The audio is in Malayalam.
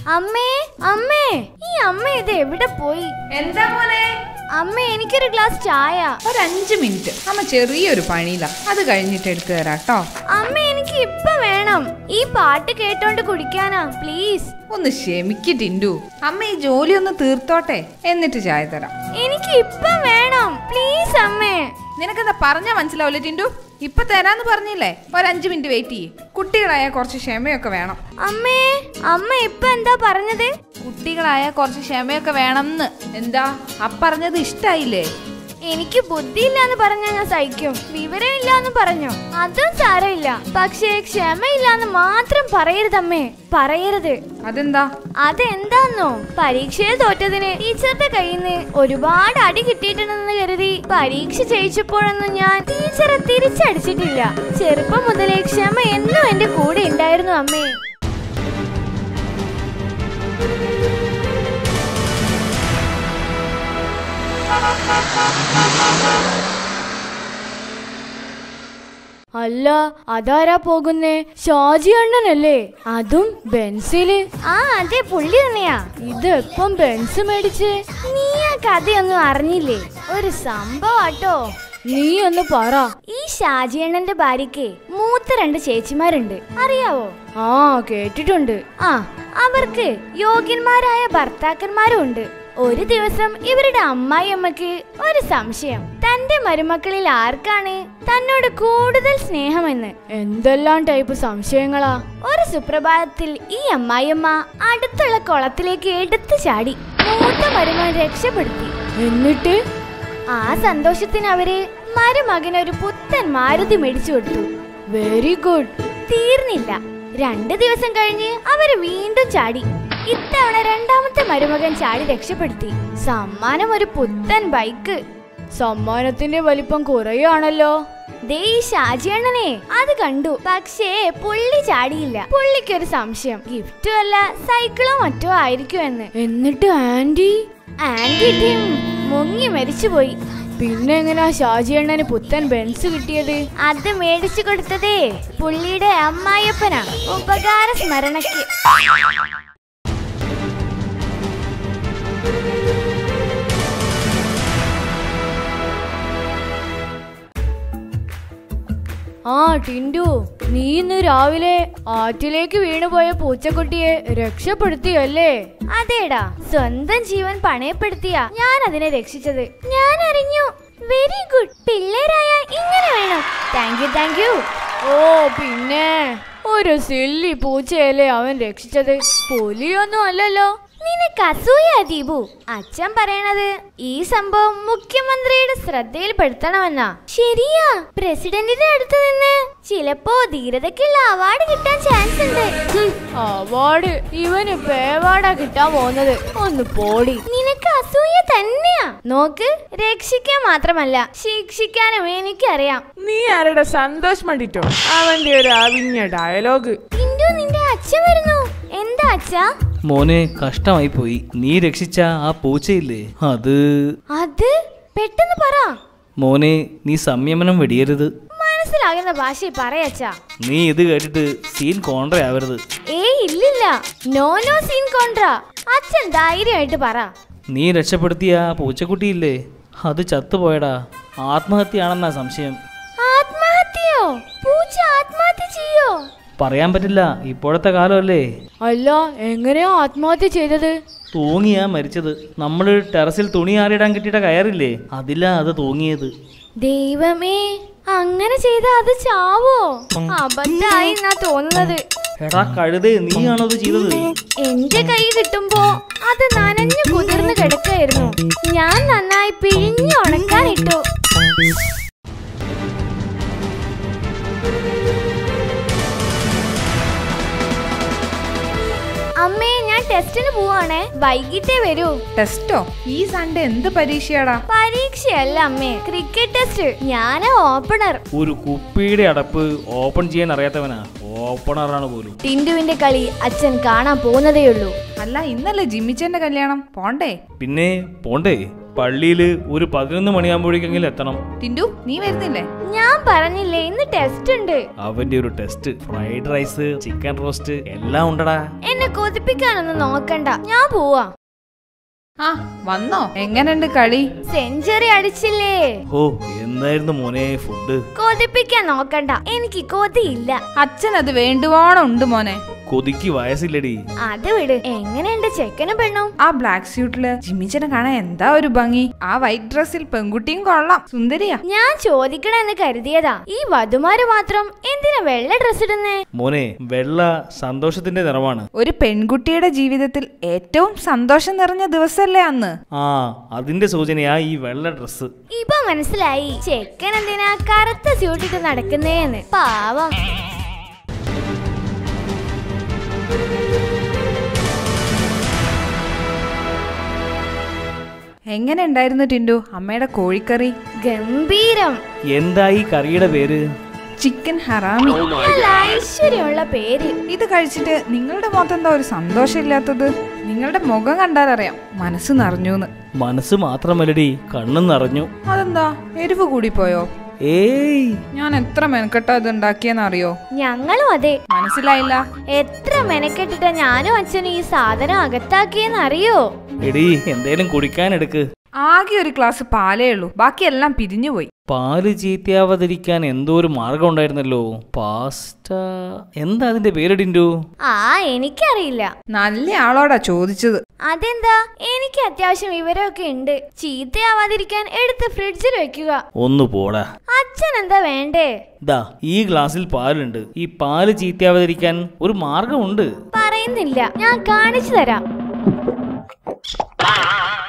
അമ്മേ അമ്മേ ഈ അമ്മ ഇത് എവിടെ പോയി എന്താ മോനെ അമ്മ എനിക്കൊരു ഗ്ലാസ് ചായ ഒരു അഞ്ച് മിനിറ്റ് അമ്മ ചെറിയൊരു പണിയില്ല അത് കഴിഞ്ഞിട്ട് എടുത്തു തരാം കേട്ടോ അമ്മ എനിക്ക് ഇപ്പൊ വേണം ഈ പാട്ട് കേട്ടോണ്ട് കുടിക്കാനാ പ്ലീസ് ഒന്ന് ക്ഷമിക്ക് ടിൻഡു അമ്മ ഈ ജോലി ഒന്ന് തീർത്തോട്ടെ എന്നിട്ട് ചായ തരാം എനിക്ക് ഇപ്പൊ വേണം പ്ലീസ് അമ്മേ നിനക്കെന്താ പറഞ്ഞാ മനസ്സിലാവില്ല ടിൻഡു ഇപ്പൊ തരാന്ന് പറഞ്ഞില്ലേ ഒരു അഞ്ച് മിനിറ്റ് വെയിറ്റ് ചെയ്യ് കുട്ടികളായ കുറച്ച് ക്ഷമയൊക്കെ വേണം അമ്മേ അമ്മ ഇപ്പൊ എന്താ പറഞ്ഞത് കുട്ടികളായ കുറച്ച് ക്ഷമയൊക്കെ വേണമെന്ന് എന്താ അപ്പറഞ്ഞത് ഇഷ്ടായില്ലേ എനിക്ക് ബുദ്ധിയില്ലാന്ന് പറഞ്ഞാ ഞാൻ സഹിക്കും വിവരമില്ലാന്ന് പറഞ്ഞു അതും സാരമില്ല പക്ഷേ ക്ഷമയില്ലാന്ന് മാത്രം പറയരുതമ്മേ പറയരുത് അതെന്താ അതെന്താന്നോ പരീക്ഷയിൽ തോറ്റതിന് ടീച്ചറുടെ കയ്യിൽ നിന്ന് ഒരുപാട് അടി കിട്ടിയിട്ടുണ്ടെന്ന് കരുതി പരീക്ഷ ജയിച്ചപ്പോഴൊന്നും ഞാൻ ടീച്ചറെ തിരിച്ചടിച്ചിട്ടില്ല ചെറുപ്പം മുതലേ ക്ഷമ എന്നും എന്റെ കൂടെ ഉണ്ടായിരുന്നു അമ്മേ അല്ല അതാരാ പോകുന്നേ ഷാജി അണ്ണനല്ലേ അതും ബെൻസില് ആ അതെ പുള്ളി തന്നെയാ ഇത് എപ്പം ബെൻസ് മേടിച്ച് നീ ആ കഥയൊന്നും അറിഞ്ഞില്ലേ ഒരു സംഭവാട്ടോ നീ ഒന്ന് പറ ഈ ഷാജി അണ്ണന്റെ ഭാര്യക്ക് മൂത്ത രണ്ട് ചേച്ചിമാരുണ്ട് അറിയാവോ ആ കേട്ടിട്ടുണ്ട് ആ അവർക്ക് യോഗ്യന്മാരായ ഭർത്താക്കന്മാരും ഉണ്ട് ഒരു ദിവസം ഇവരുടെ അമ്മായിയമ്മക്ക് ഒരു സംശയം തന്റെ മരുമക്കളിൽ ആർക്കാണ് തന്നോട് കൂടുതൽ സ്നേഹമെന്ന് എന്തെല്ലാം ടൈപ്പ് സംശയങ്ങളാ ഒരു സുപ്രഭാതത്തിൽ ഈ അമ്മായിയമ്മ അടുത്തുള്ള കുളത്തിലേക്ക് എടുത്തു ചാടി മൂത്ത മരുമകൻ രക്ഷപ്പെടുത്തി എന്നിട്ട് ആ സന്തോഷത്തിന് അവര് മരുമകന് ഒരു പുത്തൻ മാരുതി മേടിച്ചു കൊടുത്തു വെരി ഗുഡ് തീർന്നില്ല രണ്ട് ദിവസം കഴിഞ്ഞ് അവര് വീണ്ടും ചാടി ഇത്തവണ രണ്ടാമത്തെ മരുമകൻ ചാടി രക്ഷപ്പെടുത്തി സമ്മാനം ഒരു പുത്തൻ ബൈക്ക് സമ്മാനത്തിന്റെ വലിപ്പം കുറയാണല്ലോ ദേ ഈ ഷാജിയണ്ണനെ അത് കണ്ടു പക്ഷേ പുള്ളി ചാടിയില്ല പുള്ളിക്കൊരു സംശയം ഗിഫ്റ്റും അല്ല സൈക്കിളോ മറ്റോ ആയിരിക്കും എന്ന് എന്നിട്ട് ആന്റി ആന്റി ടീം മുങ്ങി മരിച്ചുപോയി പിന്നെ എങ്ങനെയാ ഷാജിയണ്ണന് പുത്തൻ ബെൻസ് കിട്ടിയത് അത് മേടിച്ചു കൊടുത്തതേ പുള്ളിയുടെ അമ്മായിയപ്പനാ ഉപകാര സ്മരണയ്ക്ക് ആ ടിൻഡു നീ ഇന്ന് രാവിലെ ആറ്റിലേക്ക് വീണുപോയ പൂച്ചക്കുട്ടിയെ രക്ഷപ്പെടുത്തിയല്ലേ അതേടാ സ്വന്തം ജീവൻ പണയപ്പെടുത്തിയ ഞാൻ അതിനെ രക്ഷിച്ചത് ഞാൻ അറിഞ്ഞു വെരി ഗുഡ് പിള്ളേരായ ഇങ്ങനെ വേണം താങ്ക് യു താങ്ക് യു ഓ പിന്നെ ഒരു സില്ലി പൂച്ചയല്ലേ അവൻ രക്ഷിച്ചത് പുലിയൊന്നും അല്ലല്ലോ നിനക്ക് അസൂയ ദീപു അച്ഛൻ പറയണത് ഈ സംഭവം മുഖ്യമന്ത്രിയുടെ ശ്രദ്ധയിൽപ്പെടുത്തണമെന്നാ ശരിയാ പ്രസിഡന്റിന്റെ അടുത്ത് നിന്ന് ചിലപ്പോ ധീരതയ്ക്കുള്ള അവാർഡ് കിട്ടാൻ ചാൻസ് ഉണ്ട് അവാർഡ് ഇവന് പേവാർഡാ കിട്ടാൻ പോകുന്നത് ഒന്ന് പോടി നിനക്ക് അസൂയ തന്നെയാ നോക്ക് രക്ഷിക്കാൻ മാത്രമല്ല ശിക്ഷിക്കാനും എനിക്കറിയാം നീ ആരുടെ സന്തോഷ് മണ്ടിട്ടോ അവന്റെ ഒരു അവിഞ്ഞ ഡയലോഗ് ടിൻഡു നിന്റെ അച്ഛൻ വരുന്നു എന്താ അച്ഛാ മോനെ കഷ്ടമായി പോയി നീ രക്ഷിച്ച ആ പൂച്ചയില്ലേ അത് അത് പെട്ടെന്ന് പറ മോനെ നീ സംയമനം വെടിയരുത് മനസ്സിലാകുന്ന ഭാഷയിൽ പറയച്ചാ നീ ഇത് കേട്ടിട്ട് സീൻ കോൺട്ര ആവരുത് ഏയ് ഇല്ലില്ല നോ നോ സീൻ കോൺട്ര അച്ഛൻ ധൈര്യമായിട്ട് പറ നീ രക്ഷപ്പെടുത്തിയ ആ പൂച്ചക്കുട്ടിയില്ലേ അത് ചത്തുപോയടാ ആത്മഹത്യയാണെന്നാ സംശയം ആത്മഹത്യയോ പൂച്ച ആത്മഹത്യ ചെയ്യോ പറയാൻ പറ്റില്ല ഇപ്പോഴത്തെ കാലമല്ലേ അല്ല എങ്ങനെയാ ആത്മഹത്യ ചെയ്തത് തൂങ്ങിയാ മരിച്ചത് നമ്മൾ ടെറസിൽ തുണി ആറിയിടാൻ കിട്ടിയ കയറില്ലേ അതിലാ അത് തൂങ്ങിയത് ദൈവമേ അങ്ങനെ ചെയ്ത അത് ചാവോ അബദ്ധായി എന്നാ തോന്നുന്നത് എടാ കഴുതേ നീയാണോ അത് ചെയ്തത് എന്റെ കൈ കിട്ടുമ്പോ അത് നനഞ്ഞു കുതിർന്ന് കിടക്കായിരുന്നു ഞാൻ നന്നായി പിഴിഞ്ഞു ഉണക്കാനിട്ടു അമ്മേ ഞാൻ ടെസ്റ്റിന് പോവാണേ വൈകിട്ടേ വരൂ ടെസ്റ്റോ ഈ സൺഡേ എന്ത് പരീക്ഷയാടാ പരീക്ഷയല്ല അമ്മേ ക്രിക്കറ്റ് ടെസ്റ്റ് ഞാനാ ഓപ്പണർ ഒരു കുപ്പിയുടെ അടപ്പ് ഓപ്പൺ ചെയ്യാൻ അറിയാത്തവനാ ഓപ്പണറാണ് പോലും ടിൻഡുവിന്റെ കളി അച്ഛൻ കാണാൻ പോകുന്നതേയുള്ളൂ അല്ല ഇന്നല്ലേ ജിമ്മിച്ചന്റെ കല്യാണം പോണ്ടേ പിന്നെ പോണ്ടേ പള്ളിയില് ഒരു പതിനൊന്ന് മണിയാകുമ്പോഴേക്കെങ്കിലും എത്തണം ടിൻഡു നീ വരുന്നില്ലേ ഞാൻ പറഞ്ഞില്ലേ ഇന്ന് ടെസ്റ്റ് ഉണ്ട് അവന്റെ ഒരു test fried rice chicken roast എല്ലാം ഉണ്ടടാ എന്നെ കൊതിപ്പിക്കാനൊന്നും നോക്കണ്ട ഞാൻ പോവാ ആ വന്നോ എങ്ങനെയുണ്ട് കളി സെഞ്ചുറി അടിച്ചില്ലേ ഓ എന്തായിരുന്നു മോനെ ഫുഡ് കൊതിപ്പിക്കാൻ നോക്കണ്ട എനിക്ക് കൊതിയില്ല അച്ഛൻ അത് വേണ്ടുവോണം ഉണ്ട് മോനെ കൊതിക്ക് വയസ്സില്ലടി അത് വിട് എങ്ങനെയുണ്ട് ചെക്കനും പെണ്ണും ആ ബ്ലാക്ക് സ്യൂട്ടില് ജിമ്മിച്ചനെ കാണാൻ എന്താ ഒരു ഭംഗി ആ വൈറ്റ് ഡ്രസ്സിൽ പെൺകുട്ടിയും കൊള്ളാം സുന്ദരിയാ ഞാൻ ചോദിക്കണമെന്ന് കരുതിയതാ ഈ വധുമാര് മാത്രം എന്തിനാ വെള്ള ഡ്രസ് ഇടുന്നേ മോനെ വെള്ള സന്തോഷത്തിന്റെ നിറമാണ് ഒരു പെൺകുട്ടിയുടെ ജീവിതത്തിൽ ഏറ്റവും സന്തോഷം നിറഞ്ഞ ദിവസമല്ലേ അന്ന് ആ അതിന്റെ സൂചനയാ ഈ വെള്ള ഡ്രസ്സ് ഇപ്പൊ മനസ്സിലായി ചെക്കൻ എന്തിനാ കറുത്ത സ്യൂട്ടിട്ട് നടക്കുന്നേന്ന് പാവം എങ്ങനെ ഉണ്ടായിരുന്നു ടിൻഡു അമ്മയുടെ കോഴിക്കറി ഗംഭീരം എന്താ ഈ കറിയുടെ പേര് ചിക്കൻ ഹറാമി നല്ല ഐശ്വര്യമുള്ള പേര് ഇത് കഴിച്ചിട്ട് നിങ്ങളുടെ മുഖത്ത് എന്താ ഒരു സന്തോഷമില്ലാത്തത് നിങ്ങളുടെ മുഖം കണ്ടാലറിയാം മനസ്സ് നിറഞ്ഞൂന്ന് മനസ്സ് മാത്രമല്ലടി കണ്ണും നിറഞ്ഞു അതെന്താ എരിവ് കൂടിപ്പോയോ ഏയ് ഞാൻ എത്ര മെനക്കെട്ടാ ഇത് ഉണ്ടാക്കിയെന്നറിയോ ഞങ്ങളും അതെ മനസ്സിലായില്ല എത്ര മെനക്കെട്ടിട്ട ഞാനും അച്ഛനും ഈ സാധനം അകത്താക്കിയെന്ന് അറിയോ എടി എന്തേലും കുടിക്കാൻ എടുക്ക് ആകെ ഒരു ഗ്ലാസ് പാലേ ഉള്ളൂ ബാക്കിയെല്ലാം പിരിഞ്ഞുപോയി പാല് ചീത്തയാവാതിരിക്കാൻ എന്തോ ഒരു മാർഗം ഉണ്ടായിരുന്നല്ലോ പാസ്റ്റ എന്താ അതിന്റെ പേരിടിൻറ്റു ആ എനിക്കറിയില്ല നല്ല ആളോടാ ചോദിച്ചത് അതെന്താ എനിക്ക് അത്യാവശ്യം വിവരമൊക്കെ ഉണ്ട് ചീത്തയാവാതിരിക്കാൻ എടുത്ത് ഫ്രിഡ്ജിൽ വെക്കുക ഒന്ന് പോടാ അച്ഛൻ എന്താ വേണ്ടേ ദാ ഈ ഗ്ലാസ്സിൽ പാലുണ്ട് ഈ പാല് ചീത്തയാവാതിരിക്കാൻ ഒരു മാർഗമുണ്ട് പറയുന്നില്ല ഞാൻ കാണിച്ചു തരാം